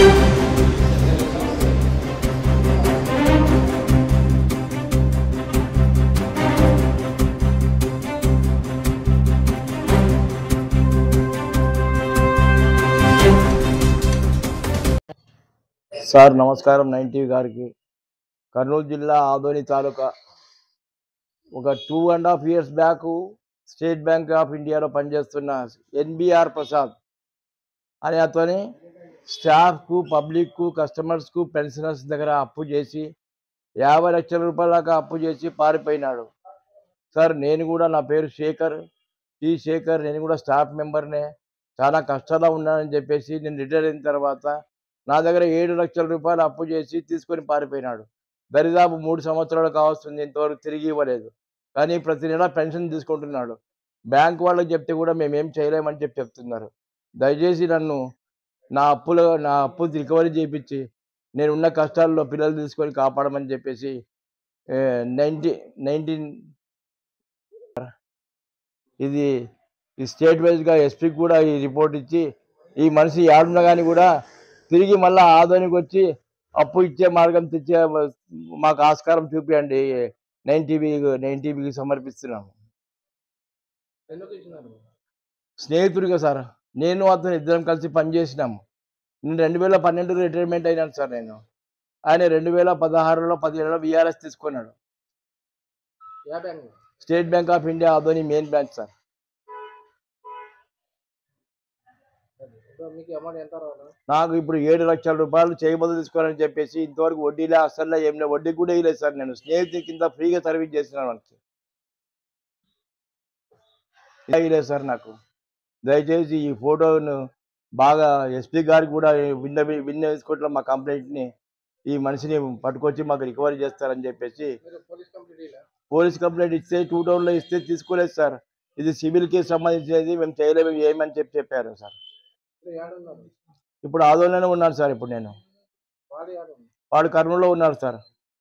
sir నమస్కారం nine TV గారికి కర్నూలు జిల్లా ఆదోని తాలూకా ఒక two and half years back State Bank of ఇండియాలో పనిచేస్తున్న ఎన్బిఆర్ ప్రసాద్ అనే అతని స్టాఫ్కు పబ్లిక్కు కస్టమర్స్కు పెన్షనర్స్ దగ్గర అప్పు చేసి యాభై లక్షల రూపాయల దాకా అప్పు చేసి పారిపోయినాడు సార్ నేను కూడా నా పేరు శేఖర్ టి శేఖర్ నేను కూడా స్టాఫ్ మెంబర్నే చాలా కష్టాల్లో ఉన్నానని చెప్పేసి నేను రిటైర్ అయిన తర్వాత నా దగ్గర ఏడు లక్షల రూపాయలు అప్పు చేసి తీసుకొని పారిపోయినాడు దరిదాపు మూడు సంవత్సరాలు కావస్తుంది ఇంతవరకు తిరిగి ఇవ్వలేదు కానీ ప్రతి నెల పెన్షన్ తీసుకుంటున్నాడు బ్యాంక్ వాళ్ళకి చెప్తే కూడా మేము ఏం చేయలేమని చెప్పి చెప్తున్నారు దయచేసి నన్ను నా అప్పులు నా అప్పు రికవరీ చేయించి నేను ఉన్న కష్టాల్లో పిల్లలు తీసుకొని కాపాడమని చెప్పేసి నైన్టీ నైన్టీన్ ఇది ఈ స్టేట్ వైజ్గా ఎస్పీకి కూడా ఈ రిపోర్ట్ ఇచ్చి ఈ మనిషి ఏడున్నా కానీ కూడా తిరిగి మళ్ళా ఆదోనికి వచ్చి అప్పు ఇచ్చే మార్గం తెచ్చే మాకు ఆస్కారం చూపియండి నైన్ టీవీ నైన్ టీవీకి సమర్పిస్తున్నాము ఎందుకు ఇచ్చినారు స్నేహితుడిగా సార్ నేను అతను ఇద్దరం కలిసి పనిచేసినాము నేను రెండు వేల పన్నెండు రిటైర్మెంట్ అయినాను సార్ నేను ఆయన రెండు వేల పదహారులో పదిహేడులో విఆర్ఎస్ తీసుకున్నాడు ya bank State Bank of India Adoni main branch sir so మీకు అమౌంట్ ఎంత రావాలి నాకు ఇప్పుడు ఏడు లక్షల రూపాయలు చేయబదులు తీసుకోవాలని చెప్పేసి ఇంతవరకు వడ్డీలే అసలు ఏం లేదు వడ్డీ కూడా వేయలేదు సార్ నేను స్నేహితుడి కింద ఫ్రీగా సర్వీస్ చేస్తున్నాను వాళ్ళకి వేయలేదు సార్ నాకు దయచేసి ఈ ఫోటోను బాగా ఎస్పీ గారికి కూడా విన్న విన్నవించుకోవట్లో మా కంప్లైంట్ని ఈ మనిషిని పట్టుకొచ్చి మాకు రికవరీ చేస్తారని చెప్పేసి మీరు పోలీస్ కంప్లీట్ ఇలా పోలీస్ కంప్లైంట్ ఇస్తే టూ టౌన్లో ఇస్తే తీసుకోలేదు సార్ ఇది సివిల్ కేసు సంబంధించినది మేము చేయలేము ఏమని చెప్పి చెప్పారు సార్ ఇప్పుడు ఏడున్నారు ఇప్పుడు ఆదోళనలో ఉన్నాను సార్ ఇప్పుడు నేను వాడు ఏడు వాడు కర్నూలులో ఉన్నారు సార్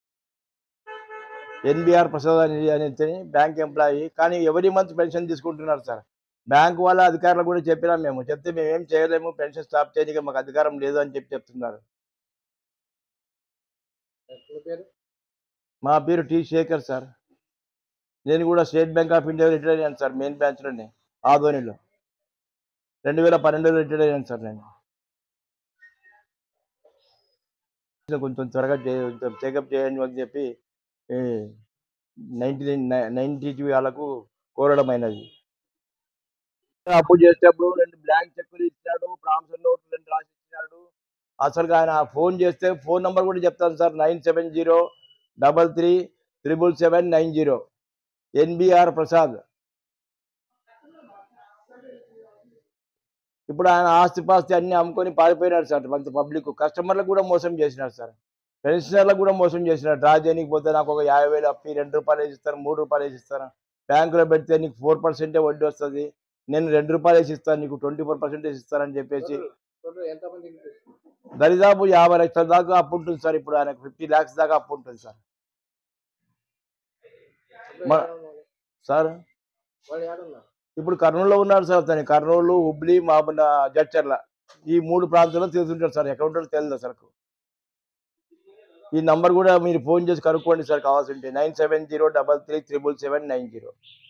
ఎన్బిఆర్ ప్రసాద్ అని అనేది బ్యాంక్ ఎంప్లాయీ కానీ ఎవరీ మంత్ పెన్షన్ తీసుకుంటున్నారు సార్ బ్యాంక్ వాళ్ళ అధికారులు కూడా చెప్పినాం మేము చెప్తే మేము ఏం చేయలేము పెన్షన్ స్టాప్ చేయడానికి మాకు అధికారం లేదు అని చెప్పి చెప్తున్నారు మీ పేరు మా పేరు టి శేఖర్ సార్ నేను కూడా State Bank of India retire అయ్యాను సార్ మెయిన్ బ్రాంచ్లోనే ఆదోనిలో రెండు వేల పన్నెండులో రిటైర్ అయ్యాను సార్ నేను కొంచెం త్వరగా చెకప్ చేయండి అని చెప్పి నైన్టీ నైన్టీ వాళ్ళకు కోరడం అయినది అప్పు చేసేటప్పుడు రెండు బ్లాంక్ చెక్కులు ఇచ్చినాడు ప్రామిసర్ నోట్లు రెండు రాసి ఇచ్చినాడు అసలు ఆయన ఫోన్ చేస్తే ఫోన్ నెంబర్ కూడా చెప్తాను sir nine seven zero double three triple seven nine zero NBR Prasad ఇప్పుడు ఆయన ఆస్తిపాస్తి అన్ని అమ్ముకొని పారిపోయినాడు సార్ మంచి పబ్లిక్ కస్టమర్లకు కూడా మోసం చేసినాడు సార్ పెన్షనర్లకు కూడా మోసం చేసినాడు డ్రా చేయడానికి పోతే నాకు ఒక యాభై వేలు అప్పి రెండు రూపాయలు వేసి ఇస్తాను మూడు రూపాయలు వేసి ఇస్తాను బ్యాంకులో పెడితే నీకు ఫోర్ పర్సెంటే వడ్డీ వస్తుంది నేను రెండు రూపాయలు వేసి ఇస్తాను నీకు ట్వంటీ ఫోర్ పర్సెంటేజ్ ఇస్తానని చెప్పేసి టోటల్ ఎంత మందికి దరిదాపు యాభై లక్షల దాకా అప్పు ఉంటుంది సార్ ఇప్పుడు ఆయనకు ఫిఫ్టీ ల్యాక్స్ దాకా అప్పు ఉంటుంది సార్ మ- సార్ వాడు ఏడున్నారు ఇప్పుడు కర్నూలులో ఉన్నారు సార్ అతను కర్నూలు హుబ్లీ మా జడ్చర్ల ఈ మూడు ప్రాంతాల్లో తిరుగుతుంటారు సార్ ఎక్కడ ఉంటారో తెలియదు సార్ ఈ నంబర్ కూడా మీరు ఫోన్ చేసి కనుక్కోండి సార్ కావాల్సి ఉంటే nine seven zero double three triple seven nine zero